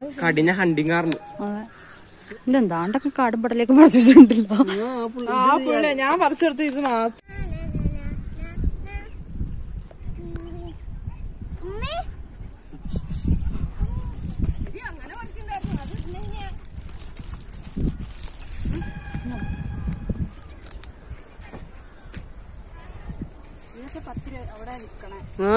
കടിഞ്ഞ hunting ആർന്ന് അതെ ഇതെന്താണ്ടൊക്കെ കാടും പടലേക്ക് പറിച്ചിട്ടുണ്ടല്ലോ ആ പുള്ള ഞാൻ പറിച്ചെടുത്ത് ഇത് മാത്രം ആ?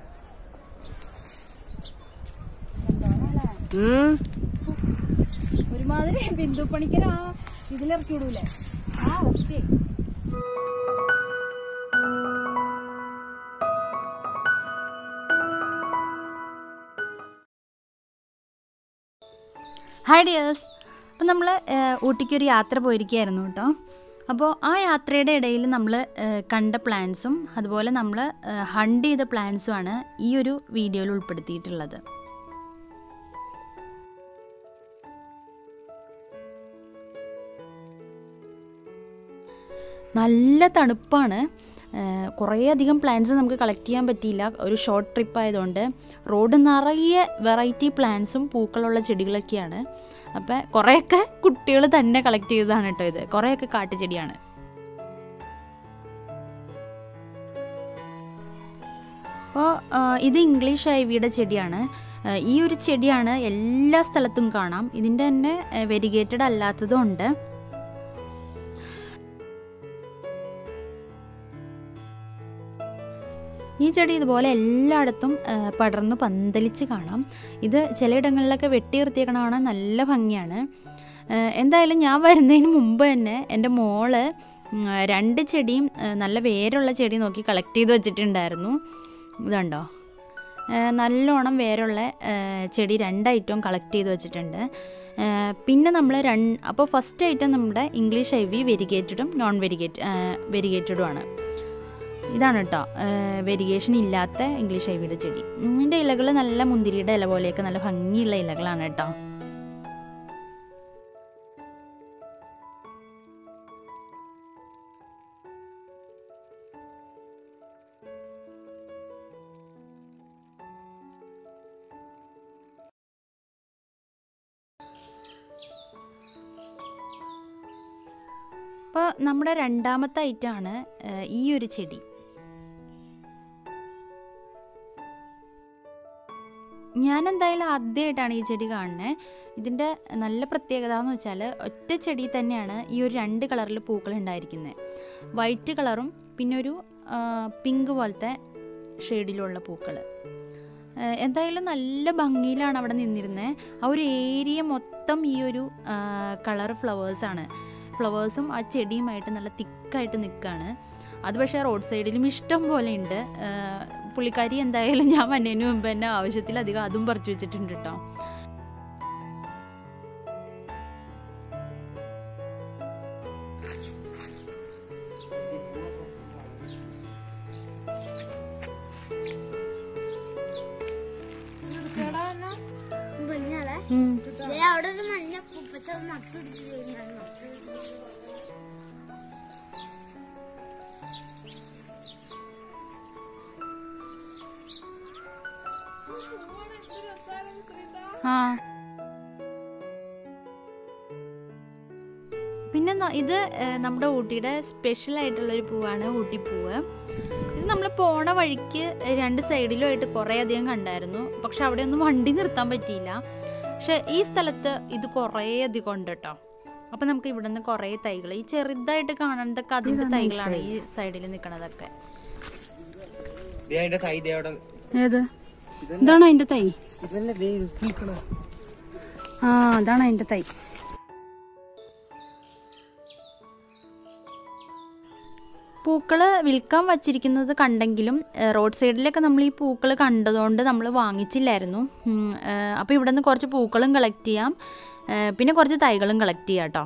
ഉം. ഒരുമാതിരി ബിന്ദു പണിക്കർ ആ ഇതിലിറക്കി വിടൂലേ ആ അവസ്ഥയെ ഹായ് ഡിയേഴ്സ് അപ്പം നമ്മൾ ഊട്ടിക്ക് ഒരു യാത്ര പോയിരിക്കുകയായിരുന്നു കേട്ടോ അപ്പോൾ ആ യാത്രയുടെ ഇടയിൽ നമ്മൾ കണ്ട പ്ലാൻസും അതുപോലെ നമ്മൾ ഹണ്ട് ചെയ്ത പ്ലാൻസുമാണ് ഈ ഒരു വീഡിയോയിൽ ഉൾപ്പെടുത്തിയിട്ടുള്ളത് നല്ല തണുപ്പാണ് ഏഹ് കുറേ അധികം പ്ലാന്റ്സ് നമുക്ക് കളക്ട് ചെയ്യാൻ പറ്റിയില്ല ഒരു ഷോർട്ട് ട്രിപ്പ് ആയതുകൊണ്ട് റോഡ് നിറയെ വെറൈറ്റി പ്ലാന്റ്സും പൂക്കളുള്ള ചെടികളൊക്കെയാണ് അപ്പം കുറേയൊക്കെ കുട്ടികൾ തന്നെ കളക്ട് ചെയ്തതാണ് കേട്ടോ ഇത് കുറേയൊക്കെ കാട്ടുചെടിയാണ് അപ്പോൾ ഇത് ഇംഗ്ലീഷ് ഐവിയുടെ ചെടിയാണ് ആ, ഈ ഒരു ചെടിയാണ് എല്ലാ സ്ഥലത്തും കാണാം ഇതിൻ്റെ തന്നെ വെരിഗേറ്റഡ് അല്ലാത്തതും ഉണ്ട് ഈ ചെടി ഇതുപോലെ എല്ലായിടത്തും ആ, പടർന്ന് പന്തലിച്ച് കാണാം ഇത് ചിലയിടങ്ങളിലൊക്കെ വെട്ടി നിർത്തിയേക്കണ കാണാൻ നല്ല ഭംഗിയാണ് ആ, എന്തായാലും ഞാൻ വരുന്നതിന് മുമ്പ് തന്നെ എൻ്റെ മോള് ഉം, രണ്ട് ചെടിയും ആ, നല്ല വേരുള്ള ചെടി നോക്കി കളക്ട് ചെയ്ത് വെച്ചിട്ടുണ്ടായിരുന്നു ഇതുണ്ടോ ആ, നല്ലോണം വേരുള്ള ആ, ചെടി രണ്ട് ഐറ്റവും കളക്ട് ചെയ്ത് വെച്ചിട്ടുണ്ട് ആ, പിന്നെ നമ്മൾ രണ്ട് അപ്പോൾ ഫസ്റ്റ് ഐറ്റം നമ്മുടെ ഇംഗ്ലീഷ് ഐ വി വെരിഗേറ്റഡും നോൺ വെരിഗേറ്റ് വെരിഗേറ്റഡും ആണ് ഇതാണ് കേട്ടോ വെരിഗേഷൻ ഇല്ലാത്ത ഇംഗ്ലീഷ് ഐവിയുടെ ചെടി ഇതിൻ്റെ ഇലകൾ നല്ല മുന്തിരിയുടെ ഇല പോലെയൊക്കെ നല്ല ഭംഗിയുള്ള ഇലകളാണ് കേട്ടോ അപ്പോൾ നമ്മുടെ രണ്ടാമത്തെ ഐറ്റമാണ് ഈ ഒരു ചെടി ഞാൻ എന്തായാലും ആദ്യമായിട്ടാണ് ഈ ചെടി കാണുന്നത് ഇതിൻ്റെ നല്ല പ്രത്യേകത എന്ന് വെച്ചാൽ ഒറ്റ ചെടി തന്നെയാണ് ഈ ഒരു രണ്ട് കളറിൽ പൂക്കൾ ഉണ്ടായിരിക്കുന്നത് വൈറ്റ് കളറും പിന്നെ ഒരു ആ, പിങ്ക് പോലത്തെ ഷെയ്ഡിലുള്ള പൂക്കൾ എന്തായാലും നല്ല ഭംഗിയിലാണ് അവിടെ നിന്നിരുന്നത് ആ ഒരു ഏരിയ മൊത്തം ഈ ഒരു കളർ ഫ്ലവേഴ്സാണ് ഫ്ലവേഴ്സും ആ ചെടിയുമായിട്ട് നല്ല തിക്കായിട്ട് നിൽക്കുകയാണ് അത് പക്ഷേ റോഡ് സൈഡിലും ഇഷ്ടം പോലെ ഉണ്ട് പുള്ളിക്കാരി എന്തായാലും ഞാൻ വന്നതിന് മുമ്പ് തന്നെ ആവശ്യത്തിലധികം അതും പറിച്ചു വെച്ചിട്ടുണ്ട് കേട്ടോ മഞ്ഞാളെ അവിടെ ഒരു മഞ്ഞ പൂപ്പച്ച നട്ടുപിടിച്ചു ആ പിന്നെ ന- ഇത് ഏഹ്, നമ്മുടെ ഊട്ടിയുടെ സ്പെഷ്യൽ ആയിട്ടുള്ള ഒരു പൂവാണ് ഊട്ടിപ്പൂവ് ഇത് നമ്മൾ പോണ വഴിക്ക് രണ്ട് സൈഡിലും ആയിട്ട് കുറേ അധികം കണ്ടായിരുന്നു പക്ഷെ അവിടെ ഒന്നും വണ്ടി നിർത്താൻ പറ്റിയില്ല പക്ഷെ ഈ സ്ഥലത്ത് ഇത് കുറേ അധികം ഉണ്ട് കേട്ടോ അപ്പം നമുക്ക് ഇവിടെ നിന്ന് കുറേ തൈകൾ ഈ ചെറുതായിട്ട് കാണുന്നതൊക്കെ അതിൻ്റെ തൈകളാണ് ഈ സൈഡിൽ നിൽക്കണതൊക്കെ ദേ അതിന്റെ തൈ ദേ അവിടെ ഏത് ഇതാണ് അതിൻ്റെ തൈ ഇതല്ലേ ദേ ഇത് നിൽക്കണ ആ അതാണ് അതിൻ്റെ തൈ പൂക്കൾ വിൽക്കാൻ വച്ചിരിക്കുന്നത് കണ്ടെങ്കിലും ഏഹ്, റോഡ് സൈഡിലൊക്കെ നമ്മൾ ഈ പൂക്കൾ കണ്ടതുകൊണ്ട് നമ്മൾ വാങ്ങിച്ചില്ലായിരുന്നു അപ്പോൾ ഇവിടെ നിന്ന് കുറച്ച് പൂക്കളും കളക്ട് ചെയ്യാം ഏഹ്, പിന്നെ കുറച്ച് തൈകളും കളക്ട് ചെയ്യാം കേട്ടോ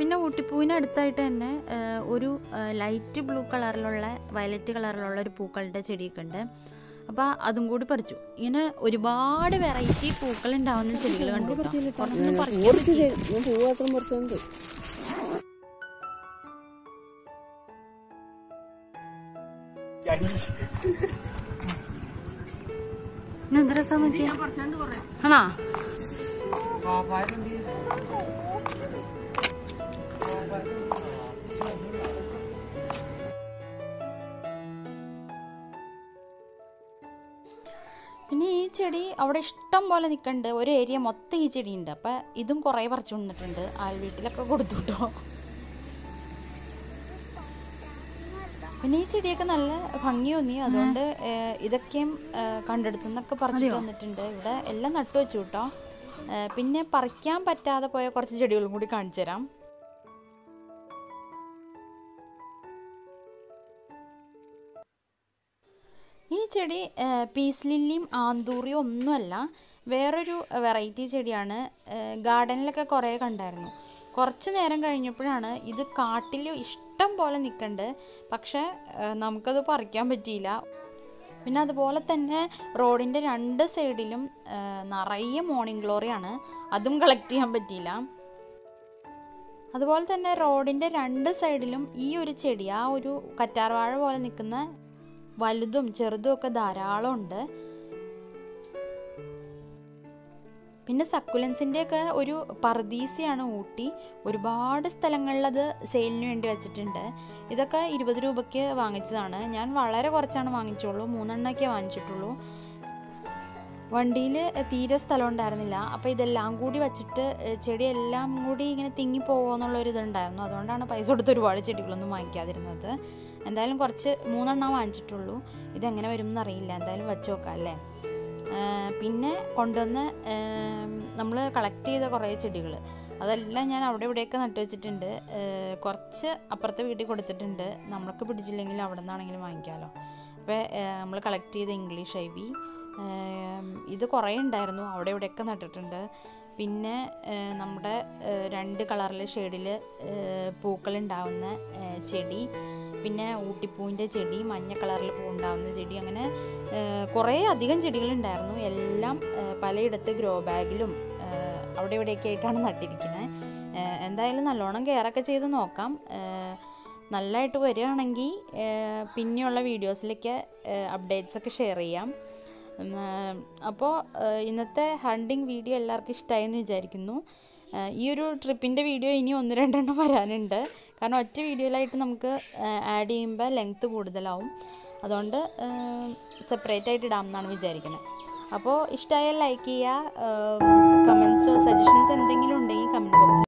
പിന്നെ ഊട്ടിപ്പൂവിന് അടുത്തായിട്ട് തന്നെ ആ, ഒരു ലൈറ്റ് ബ്ലൂ കളറിലുള്ള വയലറ്റ് കളറിലുള്ള ഒരു പൂക്കളുടെ ചെടിയൊക്കെ ഉണ്ട് അപ്പോൾ അതും കൂടി പറിച്ചു ഇങ്ങനെ ഒരുപാട് വെറൈറ്റി പൂക്കൾ ഉണ്ടാവുന്ന ചെടികൾ കണ്ടു കേട്ടോ. കുറച്ചൊന്നും പറിക്കാൻ പറ്റി ഞാൻ പൂ മാത്രം പറിച്ചോണ്ട് എന്ത് രസം നോക്കിയ ആണോ പിന്നെ ഈ ചെടി അവിടെ ഇഷ്ടം പോലെ നിൽക്കുന്നുണ്ട് ഒരു ഏരിയ മൊത്തം ഈ ചെടി ഉണ്ട് അപ്പം ഇതും കുറേ പറിച്ചു വന്നിട്ടുണ്ട് ആൾ വീട്ടിലൊക്കെ കൊടുത്തു കേട്ടോ പിന്നെ ഈ ചെടിയൊക്കെ നല്ല ഭംഗി തോന്നി അതുകൊണ്ട് ഏഹ്, ഇതൊക്കെയും ഏഹ്, കണ്ടെടുത്തു നിന്നൊക്കെ പറിച്ചിട്ട് വന്നിട്ടുണ്ട് ഇവിടെ എല്ലാം നട്ടു വെച്ചു കേട്ടോ ഏഹ്, പിന്നെ പറിക്കാൻ പറ്റാതെ പോയ കുറച്ച് ചെടികളും കൂടി കാണിച്ചു തരാം ഈ ചെടി ഏഹ്, പീസ് ലില്ലിയും ആന്തൂറിയും ഒന്നുമല്ല വേറൊരു വെറൈറ്റി ചെടിയാണ് ഏഹ്, ഗാർഡനിലൊക്കെ കുറേ കണ്ടായിരുന്നു കുറച്ച് നേരം കഴിഞ്ഞപ്പോഴാണ് ഇത് കാട്ടിൽ ഇഷ്ടം പോലെ നിൽക്കുന്നുണ്ട് പക്ഷേ ഏഹ്, നമുക്കത് പറിക്കാൻ പറ്റിയില്ല പിന്നെ അതുപോലെ തന്നെ റോഡിൻ്റെ രണ്ട് സൈഡിലും ഏഹ്, നിറയെ മോർണിംഗ് ഗ്ലോറിയാണ് അതും കളക്ട് ചെയ്യാൻ പറ്റിയില്ല അതുപോലെ തന്നെ റോഡിൻ്റെ രണ്ട് സൈഡിലും ഈ ഒരു ചെടി ആ ഒരു കറ്റാർവാഴ പോലെ നിൽക്കുന്ന വലുതും ചെറുതും ഒക്കെ ധാരാളം ഉണ്ട് പിന്നെ സക്കുലൻസിൻ്റെ ഒക്കെ ഒരു പർദീസയാണ് ഊട്ടി ഒരുപാട് സ്ഥലങ്ങളിൽ അത് സെയിലിന് വേണ്ടി വെച്ചിട്ടുണ്ട് ഇതൊക്കെ ഇരുപത് രൂപയ്ക്ക് വാങ്ങിച്ചതാണ് ഞാൻ വളരെ കുറച്ചാണ് വാങ്ങിച്ചുള്ളൂ മൂന്നെണ്ണമൊക്കെ വാങ്ങിച്ചിട്ടുള്ളൂ വണ്ടിയിൽ തീരെ സ്ഥലം ഉണ്ടായിരുന്നില്ല അപ്പോൾ ഇതെല്ലാം കൂടി വെച്ചിട്ട് ഏഹ്, ചെടിയെല്ലാം കൂടി ഇങ്ങനെ തിങ്ങി പോകുമെന്നുള്ളൊരു ഇതുണ്ടായിരുന്നു അതുകൊണ്ടാണ് പൈസ കൊടുത്ത് ഒരുപാട് ചെടികളൊന്നും വാങ്ങിക്കാതിരുന്നത് എന്തായാലും കുറച്ച് മൂന്നെണ്ണം വാങ്ങിച്ചിട്ടുള്ളൂ ഇതെങ്ങനെ വരും എന്നറിയില്ല എന്തായാലും വെച്ച് നോക്കാം അല്ലേ ഏഹ്, പിന്നെ കൊണ്ടുവന്ന് നമ്മൾ കളക്ട് ചെയ്ത കുറേ ചെടികൾ അതെല്ലാം ഞാൻ അവിടെ ഇവിടെയൊക്കെ നട്ടു വെച്ചിട്ടുണ്ട് ഏഹ്, കുറച്ച് അപ്പുറത്തെ വീട്ടിൽ കൊടുത്തിട്ടുണ്ട് നമ്മൾക്ക് പിടിച്ചില്ലെങ്കിൽ അവിടെ നിന്നാണെങ്കിലും വാങ്ങിക്കാമല്ലോ അപ്പോൾ നമ്മൾ കളക്ട് ചെയ്ത ഇംഗ്ലീഷ് ഐ വി ഏം, ഇത് കുറേ ഉണ്ടായിരുന്നു അവിടെ ഇവിടെയൊക്കെ നട്ടിട്ടുണ്ട് പിന്നെ ഏഹ്, നമ്മുടെ ഏഹ്, രണ്ട് കളറിലെ ഷെയ്ഡിൽ പൂക്കളുണ്ടാവുന്ന ഏഹ്, ചെടി പിന്നെ ഊട്ടിപ്പൂവിൻ്റെ ചെടി മഞ്ഞ കളറിൽ പൂ ഉണ്ടാവുന്ന ചെടി അങ്ങനെ ഏഹ്, കുറേ അധികം ചെടികളുണ്ടായിരുന്നു എല്ലാം ഏഹ്, പലയിടത്ത് ഗ്രോ ബാഗിലും ഏഹ്, അവിടെ ഇവിടെയൊക്കെ ആയിട്ടാണ് നട്ടിരിക്കുന്നത് ഏഹ്, എന്തായാലും നല്ലോണം കെയറൊക്കെ ചെയ്ത് നോക്കാം ഏഹ്, നല്ലതായിട്ട് വരികയാണെങ്കിൽ ഏഹ്, പിന്നെയുള്ള വീഡിയോസിലൊക്കെ അപ്ഡേറ്റ്സ് ഒക്കെ ഷെയർ ചെയ്യാം അപ്പോൾ ഇന്നത്തെ ഹണ്ടിങ് വീഡിയോ എല്ലാവർക്കും ഇഷ്ടമായി എന്ന് വിചാരിക്കുന്നു ഏഹ്, ഈ ഒരു ട്രിപ്പിൻ്റെ വീഡിയോ ഇനി ഒന്ന് രണ്ടെണ്ണം വരാനുണ്ട് കാരണം ഒറ്റ വീഡിയോയിലായിട്ട് നമുക്ക് ആഡ് ചെയ്യുമ്പോൾ ലെങ്ത്ത് കൂടുതലാവും അതുകൊണ്ട് സെപ്പറേറ്റ് ആയിട്ട് ഇടാം എന്നാണ് വിചാരിക്കുന്നത് അപ്പോൾ ഇഷ്ടമായാൽ ലൈക്ക് ചെയ്യുക കമൻസോ സജഷൻസ് എന്തെങ്കിലും ഉണ്ടെങ്കിൽ കമൻറ്റ് ബോക്സിൽ